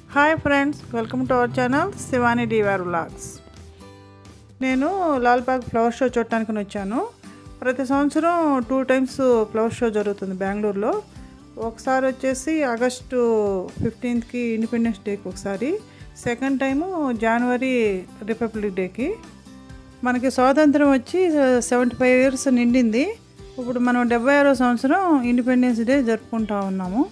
hi friends welcome to our channel Shivani డివార్ vlogs నేను Lalbagh flower show చూడటానికి వచ్చాను ప్రతి సంవత్సరం టూ టైమ్స్ ఫ్లవర్ షో జరుగుతుంది బెంగళూరులో ఒకసారి వచ్చేసి ఆగస్టు ఫిఫ్టీన్త్కి ఇండిపెండెన్స్ డేకి ఒకసారి సెకండ్ టైము జనవరి రిపబ్లిక్ డేకి మనకి స్వాతంత్రం వచ్చి సెవెంటీ ఫైవ్ ఇయర్స్ నిండింది ఇప్పుడు మనం డెబ్బై ఆరో సంవత్సరం ఇండిపెండెన్స్ డే జరుపుకుంటా ఉన్నాము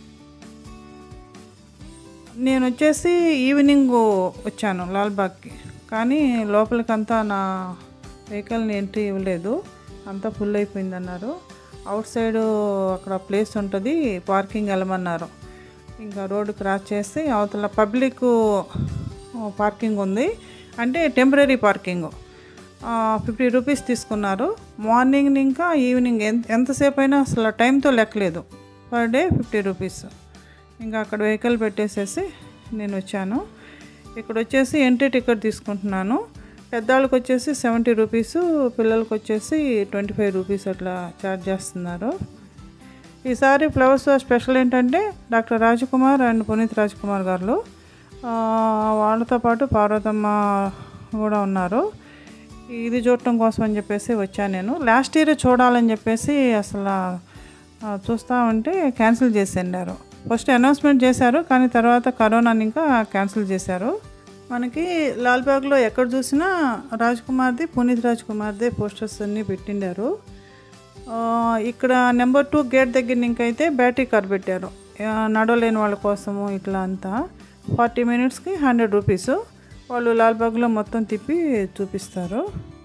నేను వచ్చేసి ఈవినింగ్ వచ్చాను లాల్బాగ్కి కానీ లోపలికంతా నా వెహికల్ని ఎంట్రీ ఇవ్వలేదు అంతా ఫుల్ అయిపోయింది అన్నారు అవుట్ సైడ్ అక్కడ ప్లేస్ ఉంటుంది పార్కింగ్ వెళ్ళమన్నారు ఇంకా రోడ్డు క్రాస్ చేసి అవతల పబ్లిక్ పార్కింగ్ ఉంది అంటే టెంపరీ పార్కింగ్ ఫిఫ్టీ రూపీస్ తీసుకున్నారు మార్నింగ్ ఇంకా ఈవినింగ్ ఎంత ఎంతసేపు అయినా అసలు టైంతో లెక్కలేదు పర్ డే ఫిఫ్టీ రూపీస్ ఇంకా అక్కడ వెహికల్ పెట్టేసేసి నేను వచ్చాను ఇక్కడ వచ్చేసి ఎంట్రీ టికెట్ తీసుకుంటున్నాను పెద్దవాళ్ళకి వచ్చేసి సెవెంటీ రూపీస్ పిల్లలకి వచ్చేసి ట్వంటీ ఫైవ్ రూపీస్ అట్లా ఛార్జ్ చేస్తున్నారు ఈసారి ఫ్లవర్స్ షో స్పెషల్ ఏంటంటే డాక్టర్ రాజకుమార్ అండ్ పునీత్ రాజ్కుమార్ గారు ఆ, వాళ్ళతో పాటు పార్వతమ్మ కూడా ఉన్నారు ఇది చూడటం కోసం అని చెప్పేసి వచ్చాను నేను లాస్ట్ ఇయర్ చూడాలని చెప్పేసి అసలు ఆ, చూస్తా ఉంటే క్యాన్సిల్ చేసిండారు ఫస్ట్ అనౌన్స్మెంట్ చేశారు కానీ తర్వాత కరోనాని ఇంకా క్యాన్సిల్ చేశారు మనకి లాల్బాగ్లో ఎక్కడ చూసినా రాజ్ కుమార్ది పునీత్ రాజ్ కుమార్దే పోస్టర్స్ అన్నీ పెట్టిండారు ఆ, ఇక్కడ నెంబర్ టూ గేట్ దగ్గర ఇంకైతే బ్యాటరీ కార్ పెట్టారు ఆ, నడవలేని వాళ్ళ కోసము ఇట్లా అంతా ఫార్టీ మినిట్స్కి హండ్రెడ్ రూపీస్ వాళ్ళు లాల్బాగ్లో మొత్తం తిప్పి చూపిస్తారు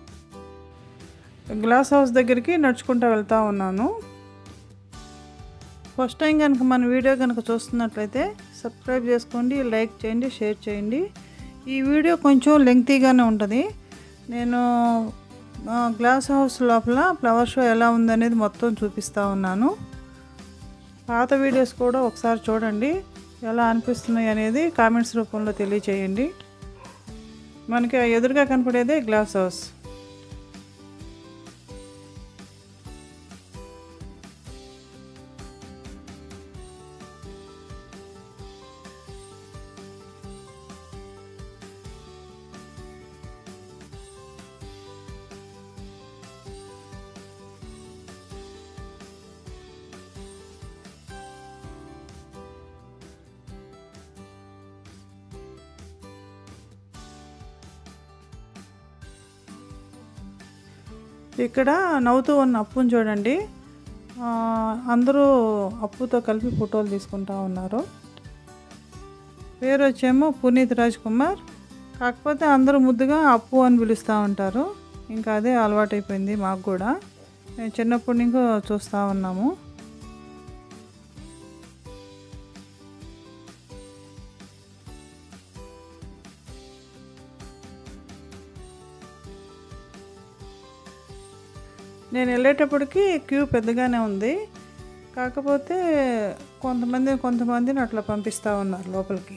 గ్లాస్ హౌస్ దగ్గరికి నడుచుకుంటూ వెళ్తూ ఉన్నాను ఫస్ట్ టైం కనుక మన వీడియో కనుక చూస్తున్నట్లయితే సబ్స్క్రైబ్ చేసుకోండి లైక్ చేయండి షేర్ చేయండి ఈ వీడియో కొంచెం లెంగ్తీగానే ఉంటుంది నేను ఆ, గ్లాస్ హౌస్ లోపల ఫ్లవర్ షో ఎలా ఉందనేది మొత్తం చూపిస్తూ ఉన్నాను పాత వీడియోస్ కూడా ఒకసారి చూడండి ఎలా అనిపిస్తున్నాయి అనేది కామెంట్స్ రూపంలో తెలియచేయండి మనకి ఆ ఎదురుగా కనపడేదే గ్లాస్ హౌస్ ఇక్కడ నవ్వుతూ ఉన్న అప్పుని చూడండి ఆ, అందరూ అప్పుతో కలిపి ఫోటోలు తీసుకుంటా ఉన్నారు పేరు వచ్చేమో పునీత్ రాజ్ కుమార్ కాకపోతే అందరూ ముద్దుగా అప్పు అని పిలుస్తూ ఉంటారు ఇంకా అదే అలవాటైపోయింది మాకు కూడా మేము చిన్నప్పటి నుంచి చూస్తూ ఉన్నాము నేను వెళ్ళేటప్పటికి క్యూ పెద్దగానే ఉంది కాకపోతే కొంతమంది కొంతమందిని అట్లా పంపిస్తూ ఉన్నారు లోపలికి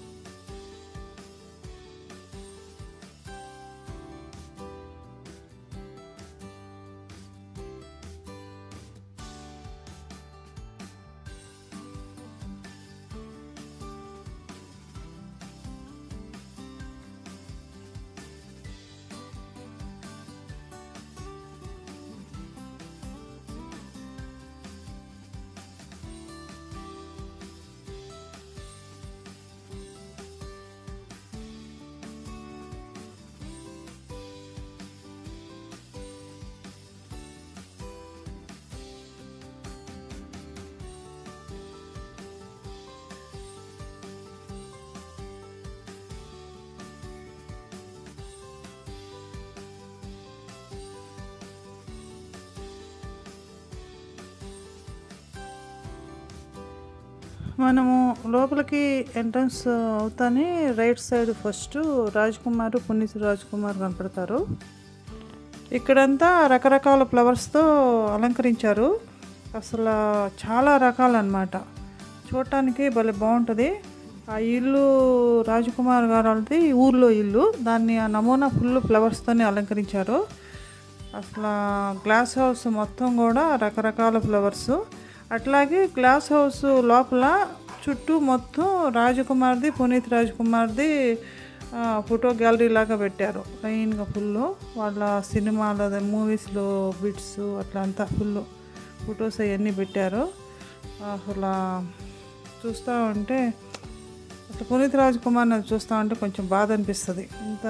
మనము లోపలికి ఎంట్రన్స్ అవుతానే right side first Raj Kumar Puneeth Raj Kumar కనపడతారు ఇక్కడంతా రకరకాల ఫ్లవర్స్తో అలంకరించారు అసలు చాలా రకాలన్నమాట చూడటానికి భలే బాగుంటుంది ఆ ఇల్లు రాజకుమార్ గారు వాళ్ళది ఊర్లో ఇల్లు దాన్ని ఆ నమూనా ఫుల్ ఫ్లవర్స్తోనే అలంకరించారు అసలు గ్లాస్ హౌస్ మొత్తం కూడా రకరకాల ఫ్లవర్స్ అట్లాగే గ్లాస్ హౌస్ లోపల చుట్టూ మొత్తం రాజకుమార్ది పునీత్ రాజకుమార్ది ఆ, ఫోటో గ్యాలరీ లాగా పెట్టారు లైన్గా ఫుల్ వాళ్ళ సినిమాలో మూవీస్లో బిట్స్ అట్లా అంతా ఫుల్ ఫొటోస్ అవన్నీ పెట్టారు అసలు చూస్తూ ఉంటే అసలు పునీత్ రాజ్ కుమార్ని చూస్తూ ఉంటే కొంచెం బాధ అనిపిస్తుంది ఇంత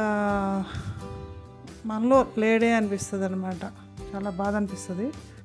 మనలో లేడే అనిపిస్తుంది అనమాట చాలా బాధ అనిపిస్తుంది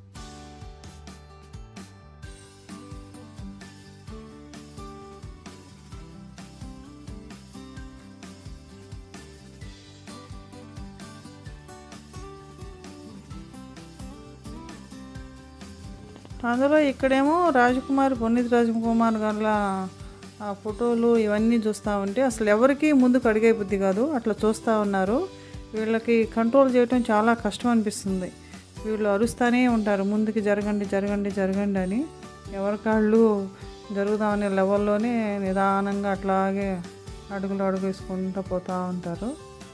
అందులో ఇక్కడేమో రాజకుమార్ పునీత్ రాజకుమార్ గారి ఆ ఫోటోలు ఇవన్నీ చూస్తూ ఉంటే అసలు ఎవరికి ముందుకు అడిగే బుద్ధి కాదు అట్లా చూస్తూ ఉన్నారు వీళ్ళకి కంట్రోల్ చేయటం చాలా కష్టం అనిపిస్తుంది వీళ్ళు అరుస్తూనే ఉంటారు ముందుకు జరగండి జరగండి జరగండి అని ఎవరికాళ్ళు జరుగుదామనే లెవెల్లోనే నిదానంగా అట్లాగే అడుగులు అడుగు వేసుకుంటూ పోతూ ఉంటారు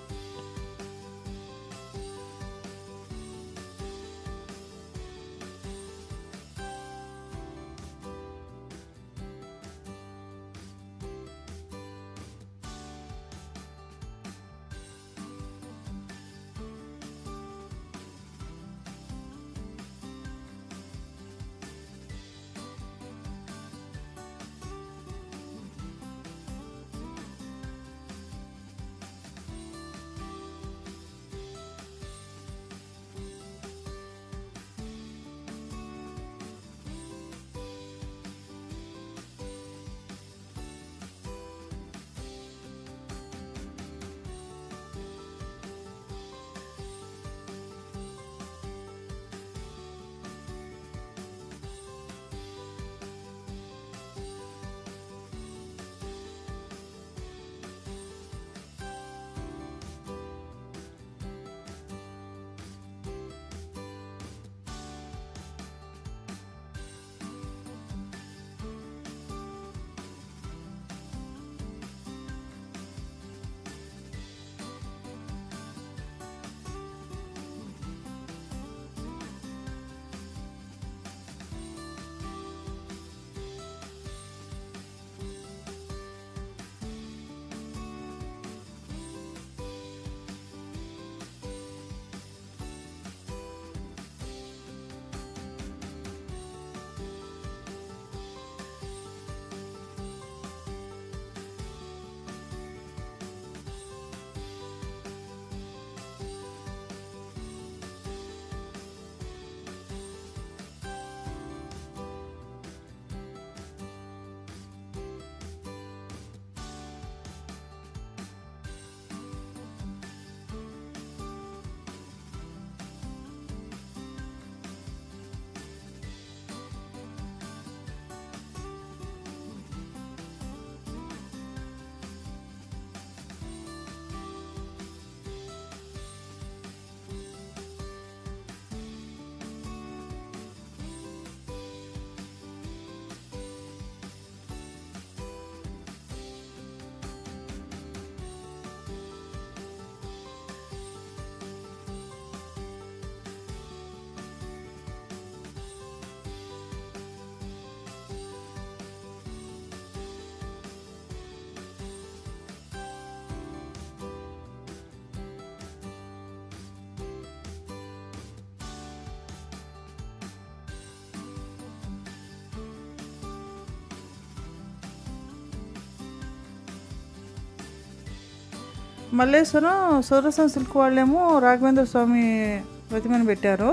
మల్లేశ్వరం సురసం సిల్క్ వాళ్ళేమో రాఘవేంద్ర స్వామి ప్రతిమను పెట్టారు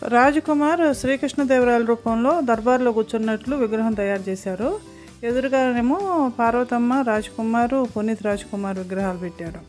రాజకుమార్ శ్రీకృష్ణదేవరాయల రూపంలో దర్బార్లో కూర్చున్నట్లు విగ్రహం తయారు చేశారు ఎదురుగానేమో పార్వతమ్మ రాజకుమారు పునీత్ రాజకుమార్ విగ్రహాలు పెట్టారు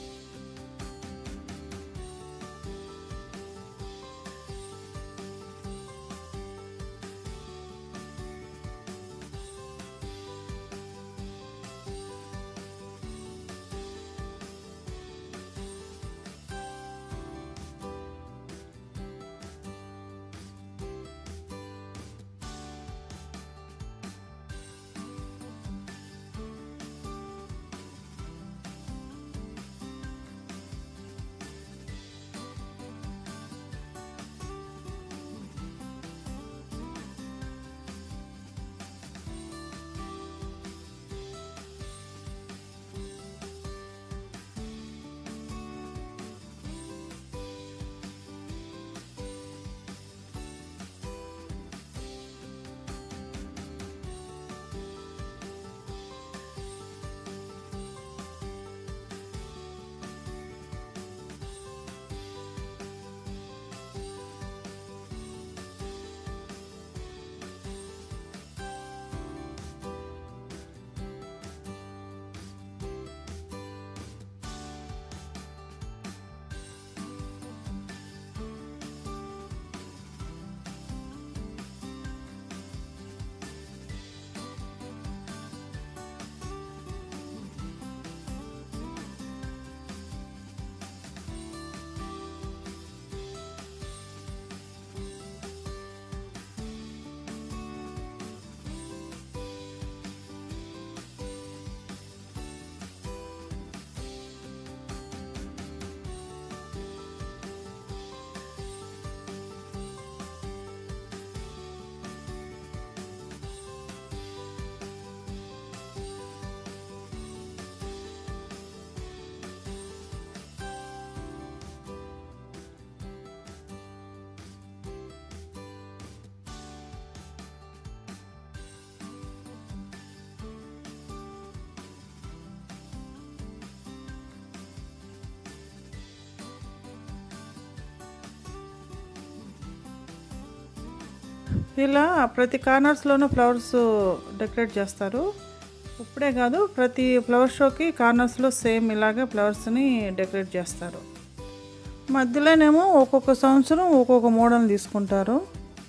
ఇలా ప్రతి కార్నర్స్లోనూ ఫ్లవర్స్ డెకరేట్ చేస్తారు ఇప్పుడే కాదు ప్రతి ఫ్లవర్ షోకి కార్నర్స్లో సేమ్ ఇలాగే ఫ్లవర్స్ని డెకరేట్ చేస్తారు మధ్యలోనేమో ఒక్కొక్క సంవత్సరం ఒక్కొక్క మోడల్ తీసుకుంటారు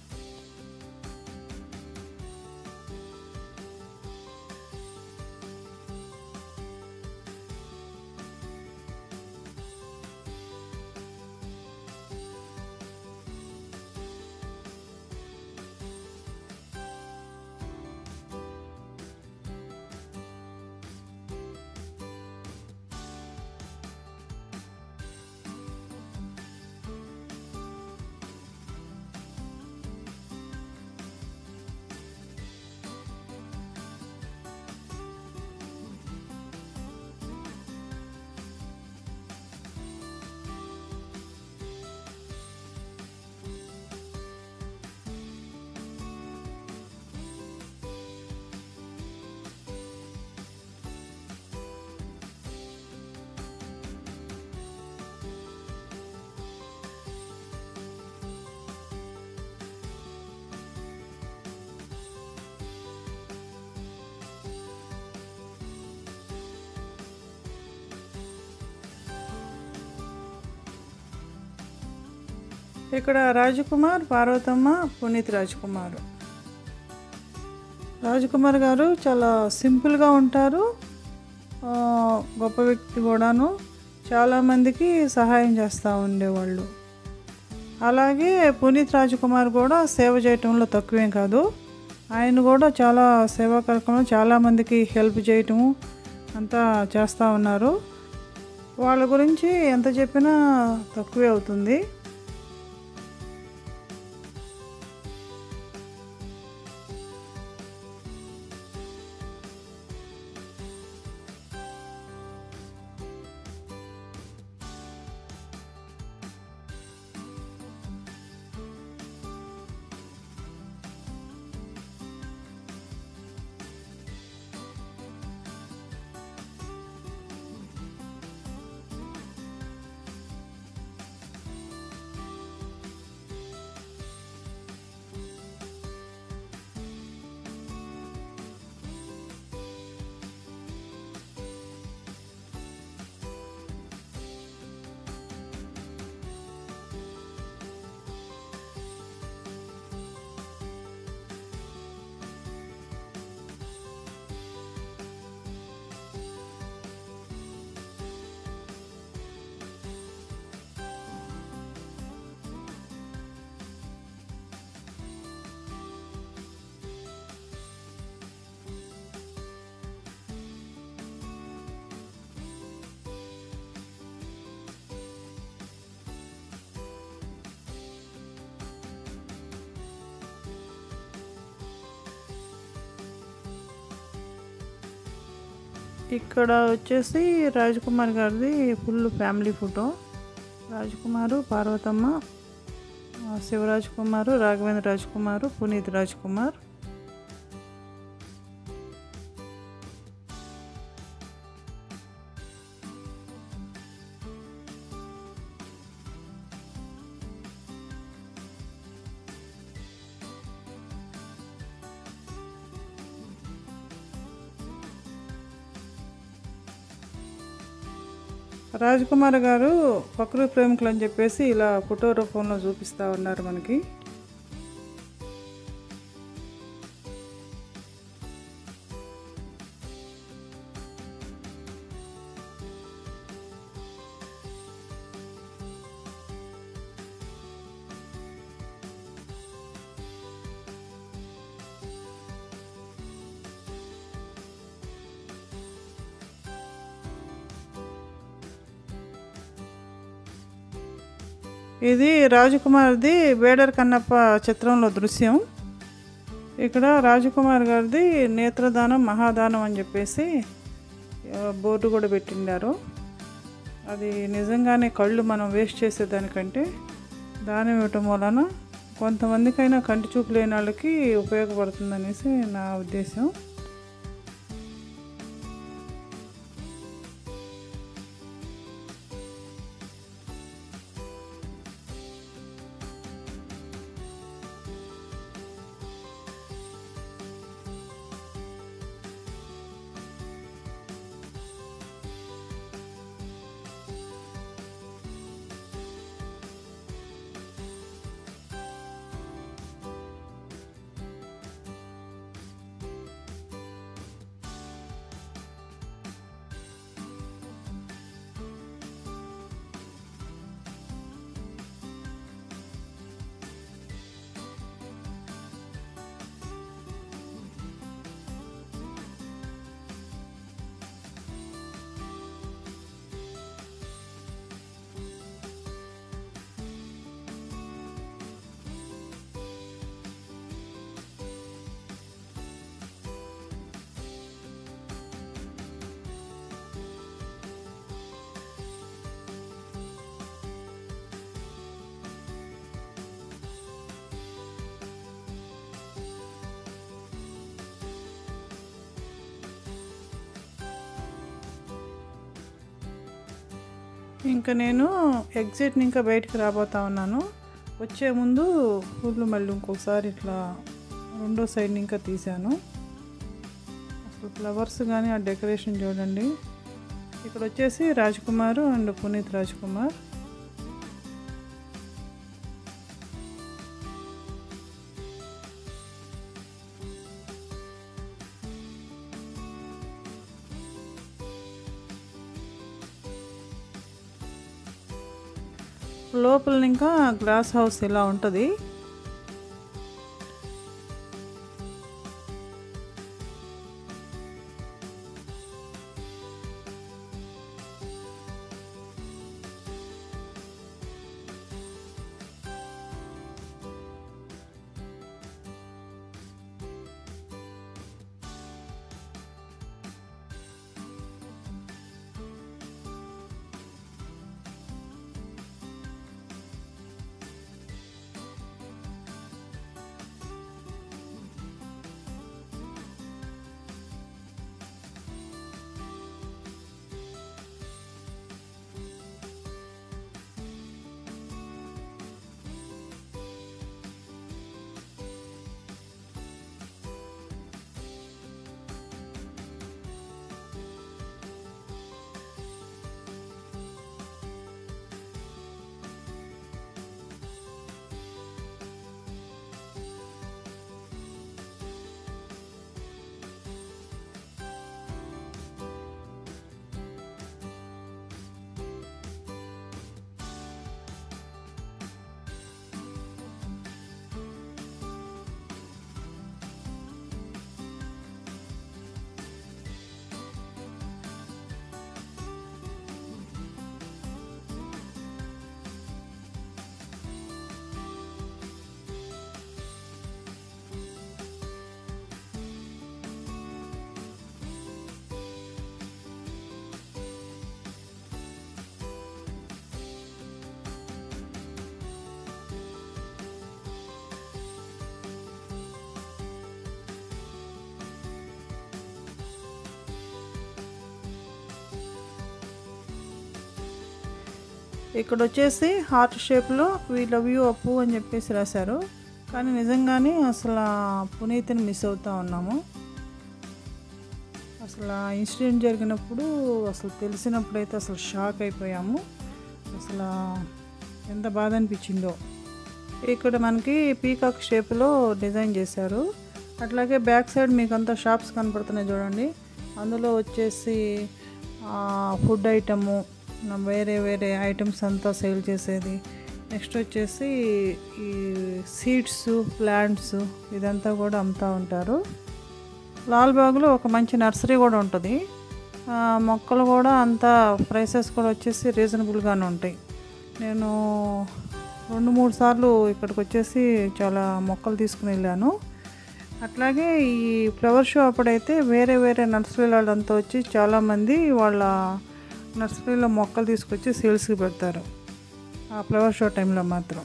ఇక్కడ రాజకుమార్ పార్వతమ్మ పునీత్ రాజకుమార్ రాజకుమార్ గారు చాలా సింపుల్గా ఉంటారు ఆ, గొప్ప వ్యక్తి కూడాను చాలామందికి సహాయం చేస్తూ ఉండేవాళ్ళు అలాగే పునీత్ రాజకుమార్ కూడా సేవ చేయటంలో తక్కువేం కాదు ఆయన కూడా చాలా సేవా కార్యక్రమం చాలామందికి హెల్ప్ చేయటము అంతా చేస్తూ ఉన్నారు వాళ్ళ గురించి ఎంత చెప్పినా తక్కువే అవుతుంది ఇక్కడ వచ్చేసి రాజ్కుమార్ గారిది full family photo Rajkumar Parvathamma ఆ, శివరాజ్ కుమారు రాఘవేంద్ర రాజ్ కుమారు పునీత్ రాజ్ కుమార్ రాజ్కుమార్ గారు ప్రకృతి ప్రేమికులు అని చెప్పేసి ఇలా ఫోటో రూపంలో చూపిస్తూ ఉన్నారు మనకి ఇది రాజకుమార్ది బేడర్ కన్నప్ప చిత్రంలో దృశ్యం ఇక్కడ రాజకుమార్ గారిది నేత్రదానం మహాదానం అని చెప్పేసి ఆ, బోర్డు కూడా పెట్టిండారు అది నిజంగానే కళ్ళు మనం వేస్ట్ చేసేదానికంటే దానం ఇవ్వటం వలన కొంతమందికైనా కంటి చూపు లేని వాళ్ళకి ఉపయోగపడుతుందనేసి నా ఉద్దేశం ఇంకా నేను ఎగ్జిట్ని ఇంకా బయటికి రాబోతా ఉన్నాను వచ్చే ముందు పూలు మళ్ళీ ఇంకొకసారి ఇట్లా రెండో సైడ్ని ఇంకా తీశాను అసలు ఫ్లవర్స్ కానీ ఆ డెకరేషన్ చూడండి ఇక్కడ వచ్చేసి రాజ్ కుమార్ అండ్ పునీత్ రాజ్ కుమార్ లోపల ఇంకా గ్లాస్ హౌస్ ఇలా ఉంటుంది ఇక్కడ వచ్చేసి హార్ట్ షేప్లో వీ లవ్ యూ అప్పు అని చెప్పేసి రాశారు కానీ నిజంగానే అసలు ఆ పునీత్ని మిస్ అవుతా ఉన్నాము అసలు ఆ ఇన్సిడెంట్ జరిగినప్పుడు అసలు తెలిసినప్పుడు అయితే అసలు షాక్ అయిపోయాము అసలు ఎంత బాధ అనిపించిందో ఇక్కడ మనకి పీకాక్ షేప్లో డిజైన్ చేశారు అట్లాగే బ్యాక్ సైడ్ మీకు అంతా షాప్స్ కనపడుతున్నాయి చూడండి అందులో వచ్చేసి ఫుడ్ ఐటము వేరే వేరే ఐటమ్స్ అంతా సేల్ చేసేది నెక్స్ట్ వచ్చేసి ఈ సీడ్స్ ప్లాంట్స్ ఇదంతా కూడా అమ్ముతూ ఉంటారు లాల్బాగ్లో ఒక మంచి నర్సరీ కూడా ఉంటుంది ఆ, మొక్కలు కూడా అంతా ప్రైసెస్ కూడా వచ్చేసి రీజనబుల్గానే ఉంటాయి నేను రెండు మూడు సార్లు ఇక్కడికి వచ్చేసి చాలా మొక్కలు తీసుకుని వెళ్ళాను అట్లాగే ఈ ఫ్లవర్ షో అప్పుడైతే వేరే వేరే నర్సరీ వాళ్ళంతా వచ్చి చాలామంది వాళ్ళ నర్సరీలో మొక్కలు తీసుకొచ్చి సేల్స్కి పెడతారు ఆ ఫ్లవర్ షో టైంలో మాత్రం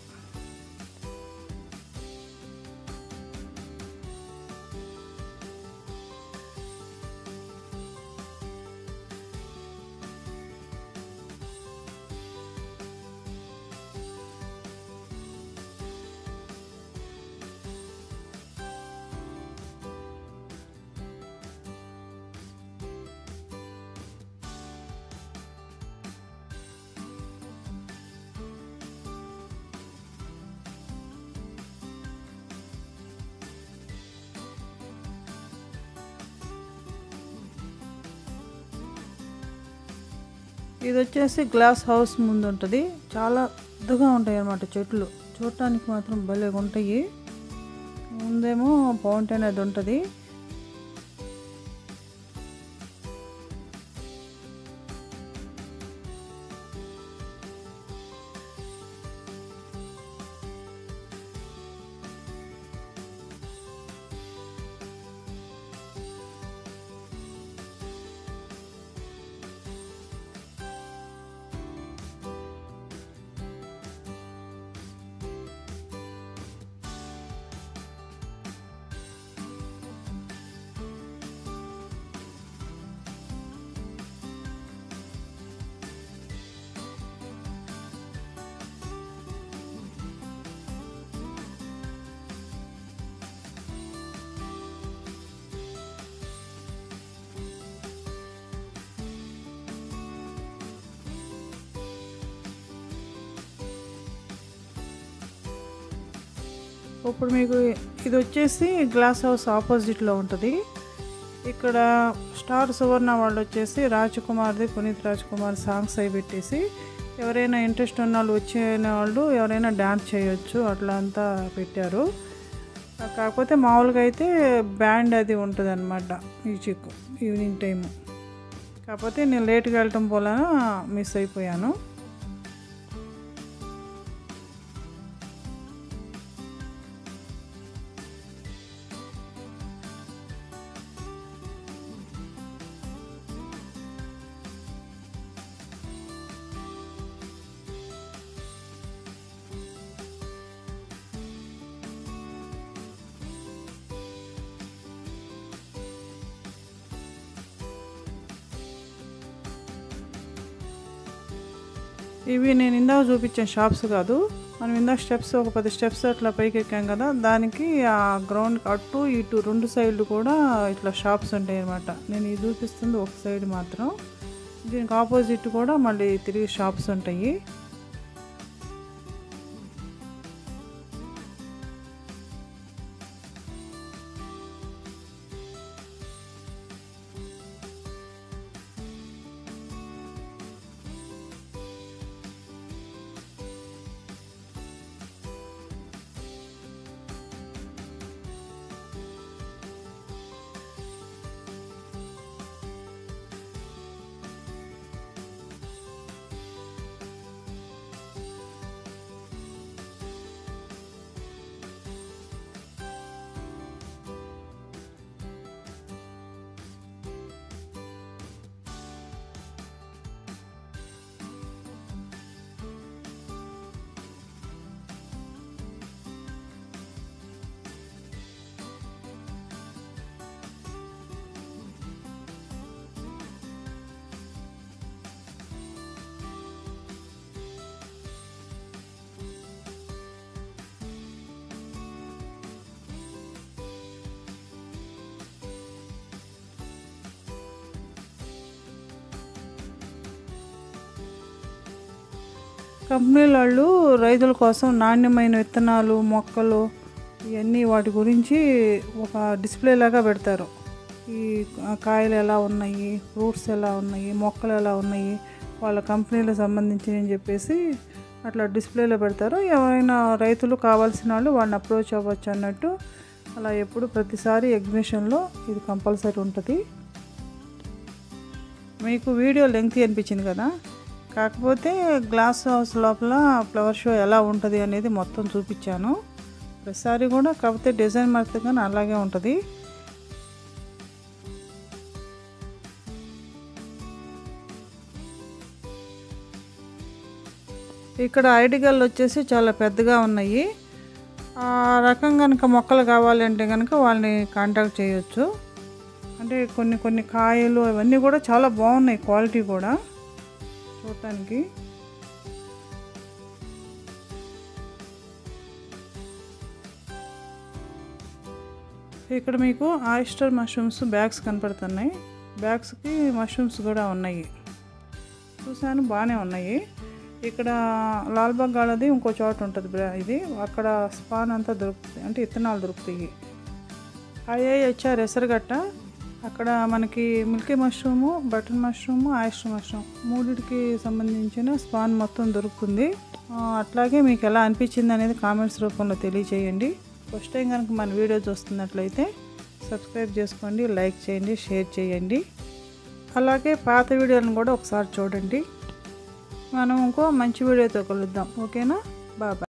ఇది వచ్చేసి గ్లాస్ హౌస్ ముందు ఉంటుంది చాలా పెద్దగా ఉంటాయి అన్నమాట చెట్లు చూడటానికి మాత్రం భలే ఉంటాయి ముందేమో ఫౌంటైన్ అది ఉంటుంది ఇప్పుడు మీకు ఇది వచ్చేసి గ్లాస్ హౌస్ ఆపోజిట్లో ఉంటుంది ఇక్కడ స్టార్ సువర్ణ వాళ్ళు వచ్చేసి రాజ్ కుమార్ది పునీత్ రాజ్ కుమార్ సాంగ్స్ అవి పెట్టేసి ఎవరైనా ఇంట్రెస్ట్ ఉన్న వాళ్ళు వచ్చిన వాళ్ళు ఎవరైనా డ్యాన్స్ చేయొచ్చు అట్లా అంతా పెట్టారు కాకపోతే మామూలుగా అయితే బ్యాండ్ అది ఉంటుంది అనమాట మ్యూజిక్ ఈవినింగ్ టైము కాకపోతే నేను లేట్గా వెళ్ళటం వలన మిస్ అయిపోయాను ఇవి నేను ఇందాక చూపించిన షాప్స్ కాదు మనం ఇందాక స్టెప్స్ ఒక పది స్టెప్స్ అట్లా పైకి ఎక్కాం కదా దానికి ఆ గ్రౌండ్ అటు ఇటు రెండు సైడ్లు కూడా ఇట్లా షాప్స్ ఉంటాయి అన్నమాట నేను ఇది చూపిస్తుంది ఒక సైడ్ మాత్రం దీనికి ఆపోజిట్ కూడా మళ్ళీ తిరిగి షాప్స్ ఉంటాయి కంపెనీల వాళ్ళు రైతుల కోసం నాణ్యమైన విత్తనాలు మొక్కలు ఇవన్నీ వాటి గురించి ఒక డిస్ప్లే లాగా పెడతారు ఈ కాయలు ఎలా ఉన్నాయి ఫ్రూట్స్ ఎలా ఉన్నాయి మొక్కలు ఎలా ఉన్నాయి వాళ్ళ కంపెనీలకు సంబంధించి అని చెప్పేసి అట్లా డిస్ప్లేలో పెడతారు ఎవరైనా రైతులు కావాల్సిన వాళ్ళు వాళ్ళని అప్రోచ్ అవ్వచ్చు అన్నట్టు అలా ఎప్పుడు ప్రతిసారి ఎగ్జిబిషన్లో ఇది కంపల్సరీ ఉంటుంది మీకు వీడియో లెంగ్తీ అనిపించింది కదా కాకపోతే గ్లాస్ హౌస్ లోపల ఫ్లవర్ షో ఎలా ఉంటుంది అనేది మొత్తం చూపించాను ప్రతిసారి కూడా కాకపోతే డిజైన్ మారితే కానీ అలాగే ఉంటుంది ఇక్కడ ఐడిగల్ వచ్చేసి చాలా పెద్దగా ఉన్నాయి ఆ రకం కనుక మొక్కలు కావాలంటే కనుక వాళ్ళని కాంటాక్ట్ చేయొచ్చు అంటే కొన్ని కొన్ని కాయలు అవన్నీ కూడా చాలా బాగున్నాయి క్వాలిటీ కూడా చూడటానికి ఇక్కడ మీకు ఆయిస్టర్ మష్రూమ్స్ బ్యాగ్స్ కనపడుతున్నాయి బ్యాగ్స్కి మష్రూమ్స్ కూడా ఉన్నాయి చూశాను బాగానే ఉన్నాయి ఇక్కడ లాల్బాగ్ గాడది ఇంకో చోట ఉంటుంది బ్రా- ఇది అక్కడ స్పాన్ అంతా దొరుకుతుంది అంటే ఇత్తనాలు దొరుకుతాయి ఐఐహెచ్ఆర్ ఎసరగట్ట అక్కడ మనకి milky mushroom button mushroom oyster mushroom మూడిటికి సంబంధించిన స్పాన్ మొత్తం దొరుకుతుంది ఆ, అట్లాగే మీకు ఎలా అనిపించింది అనేది కామెంట్స్ రూపంలో తెలియచేయండి ఫస్ట్ టైం కనుక మన వీడియో చూస్తున్నట్లయితే సబ్స్క్రైబ్ చేసుకోండి లైక్ చేయండి షేర్ చేయండి అలాగే పాత వీడియోలను కూడా ఒకసారి చూడండి మనం ఇంకో మంచి వీడియోతో కలుద్దాం ఓకేనా బాయ్